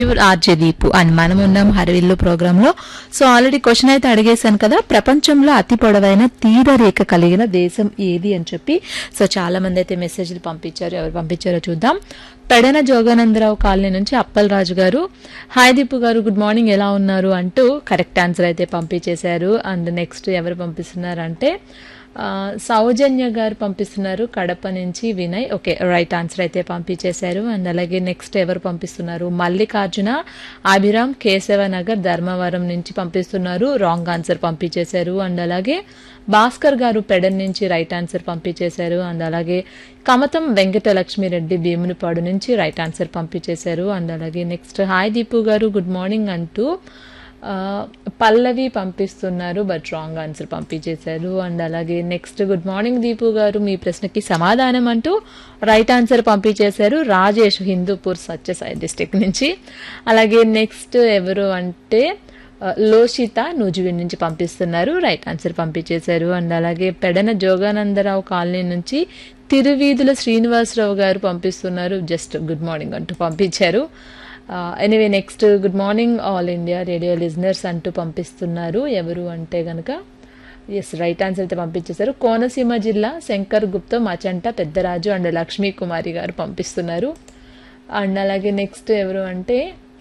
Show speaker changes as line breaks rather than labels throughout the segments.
RJ Deepu and మనం ఉన్నాం హరివిల్లు ప్రోగ్రామ్ లో సో ఆల్రెడీ క్వశ్చన్ అయితే అడిగేశాను కదా ప్రపంచంలో అతి పొడవైన తీర రేఖ కలిగిన దేశం ఏది అని చెప్పి సో చాలా మంది అయితే మెసేజ్లు పంపించారు ఎవరు పంపించారో చూద్దాం పెడన జోగానందరావు కాలనీ నుంచి అప్పలరాజు గారు హాయ్ దీపు గారు గుడ్ మార్నింగ్ ఎలా ఉన్నారు అంటూ కరెక్ట్ ఆన్సర్ అయితే పంపించేశారు అండ్ నెక్స్ట్ ఎవరు పంపిస్తున్నారంటే ఆ, సౌజన్య గారు పంపిస్తున్నారు కడప నుంచి వినయ్ ఓకే రైట్ ఆన్సర్ అయితే పంపించేశారు అండ్ అలాగే నెక్స్ట్ ఎవరు పంపిస్తున్నారు మల్లికార్జున అభిరామ్ కేశవ నగర్ ధర్మవరం నుంచి పంపిస్తున్నారు రాంగ్ ఆన్సర్ పంపించేశారు అండ్ అలాగే భాస్కర్ గారు పెడన్ నుంచి రైట్ ఆన్సర్ పంపించేశారు అండ్ అలాగే కమతం వెంకట లక్ష్మిరెడ్డి భీమునిపాడు నుంచి రైట్ ఆన్సర్ పంపించేశారు అండ్ అలాగే నెక్స్ట్ హాయ్ దీపు గారు గుడ్ మార్నింగ్ అంటూ ఆ, పల్లవి పంపిస్తున్నారు బట్ రాంగ్ ఆన్సర్ పంపించేశారు అండ్ అలాగే నెక్స్ట్ గుడ్ మార్నింగ్ దీపు గారు మీ ప్రశ్నకి సమాధానం అంటూ రైట్ ఆన్సర్ పంపించేశారు రాజేష్ హిందూపూర్ సత్యసాయి డిస్టిక్ నుంచి అలాగే నెక్స్ట్ ఎవరు అంటే ఆ, లోషిత నూజివీడ్ నుంచి పంపిస్తున్నారు రైట్ ఆన్సర్ పంపించేశారు అండ్ అలాగే పెడన జోగానందరావు కాలనీ నుంచి తిరువీధుల శ్రీనివాసరావు గారు పంపిస్తున్నారు జస్ట్ గుడ్ మార్నింగ్ అంటూ పంపించారు anyway next good morning All India Radio listeners అంటూ పంపిస్తున్నారు ఎవరు అంటే గనక ఎస్ రైట్ ఆన్సర్ అయితే పంపించేశారు కోనసీమ జిల్లా శంకర్ గుప్తా మచంట పెద్దరాజు అండ్ లక్ష్మీ కుమారి గారు పంపిస్తున్నారు అండ్ అలాగే నెక్స్ట్ ఎవరు అంటే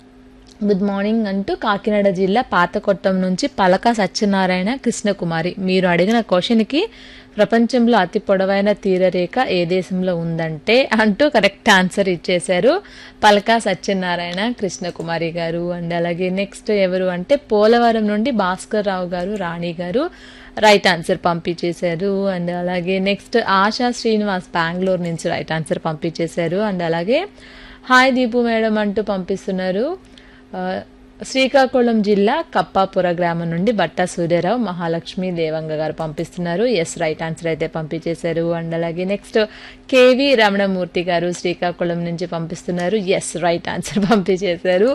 గుడ్ మార్నింగ్ అంటూ కాకినాడ జిల్లా పాతకొట్టం నుంచి పలక సత్యనారాయణ కృష్ణకుమారి మీరు అడిగిన క్వశ్చన్కి ప్రపంచంలో అతి పొడవైన తీరరేఖ ఏ దేశంలో ఉందంటే అంటూ కరెక్ట్ ఆన్సర్ ఇచ్చేశారు పలక సత్యనారాయణ కృష్ణకుమారి గారు అండ్ అలాగే నెక్స్ట్ ఎవరు అంటే పోలవరం నుండి భాస్కర్ రావు గారు రాణి గారు రైట్ ఆన్సర్ పంపించేశారు అండ్ అలాగే నెక్స్ట్ ఆశా శ్రీనివాస్ బెంగళూరు నుంచి రైట్ ఆన్సర్ పంపించేశారు అండ్ అలాగే హాయ్ దీపు మేడం అంటూ పంపిస్తున్నారు ఆ, శ్రీకాకుళం జిల్లా కప్పాపుర గ్రామం నుండి బట్టా సూర్యరావు మహాలక్ష్మి దేవంగ గారు పంపిస్తున్నారు ఎస్ రైట్ ఆన్సర్ అయితే పంపించేశారు అండ్ అలాగే నెక్స్ట్ కేవి రమణమూర్తి గారు శ్రీకాకుళం నుంచి పంపిస్తున్నారు ఎస్ రైట్ ఆన్సర్ పంపించేశారు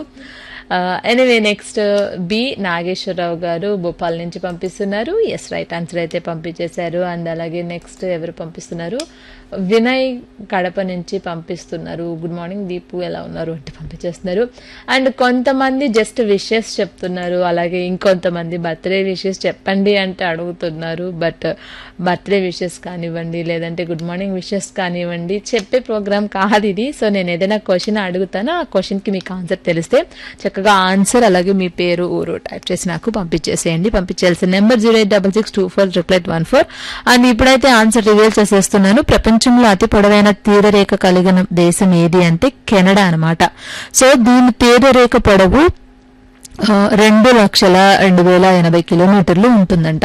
ఎనివే నెక్స్ట్ బి నాగేశ్వరరావు గారు భోపాల్ నుంచి పంపిస్తున్నారు ఎస్ రైట్ ఆన్సర్ అయితే పంపించేశారు అండ్ అలాగే నెక్స్ట్ ఎవరు పంపిస్తున్నారు వినయ్ కడప నుంచి పంపిస్తున్నారు గుడ్ మార్నింగ్ దీపు ఎలా ఉన్నారు అంటే పంపించేస్తున్నారు అండ్ కొంతమంది జస్ట్ విషెస్ చెప్తున్నారు అలాగే ఇంకొంతమంది బర్త్డే విషెస్ చెప్పండి అంటే అడుగుతున్నారు బట్ బర్త్డే విషెస్ కానివ్వండి లేదంటే గుడ్ మార్నింగ్ విషెస్ కానివ్వండి చెప్పే ప్రోగ్రామ్ కాదు ఇది సో నేను ఏదైనా క్వశ్చన్ అడుగుతాను ఆ క్వశ్చన్కి మీకు ఆన్సర్ తెలిస్తే చక్కగా ఆన్సర్ అలాగే మీ పేరు ఊరు టైప్ చేసి నాకు పంపించేసేయండి పంపించాల్సిన number zero eight double six two four triple eight one four and ఇప్పుడైతే ఆన్సర్ రివీల్ చేసేస్తున్నాను ప్రపంచంలో అతి పొడవైన తీరరేఖ కలిగిన దేశం ఏది అంటే కెనడా అన్నమాట సో దీని తీరరేఖ పొడవు ఆ, రెండు లక్షల రెండు వేల ఎనభై కిలోమీటర్లు ఉంటుందంట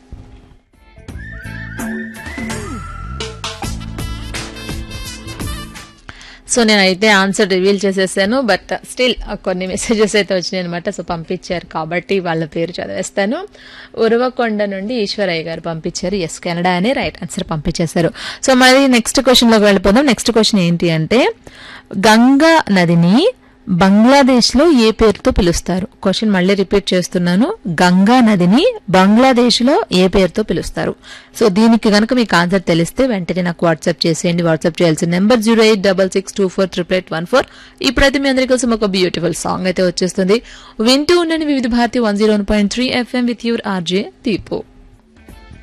సో నేనైతే ఆన్సర్ రివీల్ చేసేసాను బట్ స్టిల్ కొన్ని మెసేజెస్ అయితే వచ్చినాయి అనమాట సో పంపించారు కాబట్టి వాళ్ళ పేరు చదివేస్తాను ఉరవకొండ నుండి ఈశ్వరయ్య గారు పంపించారు ఎస్ కెనడా అని రైట్ ఆన్సర్ పంపించేశారు సో మరి నెక్స్ట్ క్వశ్చన్లోకి వెళ్ళిపోదాం నెక్స్ట్ క్వశ్చన్ ఏంటి అంటే గంగా నదిని బంగ్లాదేశ్లో ఏ పేరుతో పిలుస్తారు క్వశ్చన్ మళ్ళీ రిపీట్ చేస్తున్నాను గంగా నదిని బంగ్లాదేశ్లో ఏ పేరుతో పిలుస్తారు సో దీనికి కనుక మీకు ఆన్సర్ తెలిస్తే వెంటనే నాకు వాట్సాప్ చేసేయండి వాట్సాప్ చేయాల్సిన number zero eight double six two four triple eight one four ఇప్పుడైతే మీ అందరి కోసం ఒక బ్యూటిఫుల్ సాంగ్ అయితే వచ్చేస్తుంది వింటూ ఉండండి Vividh Bharati one zero one point three FM with your RJ Deepu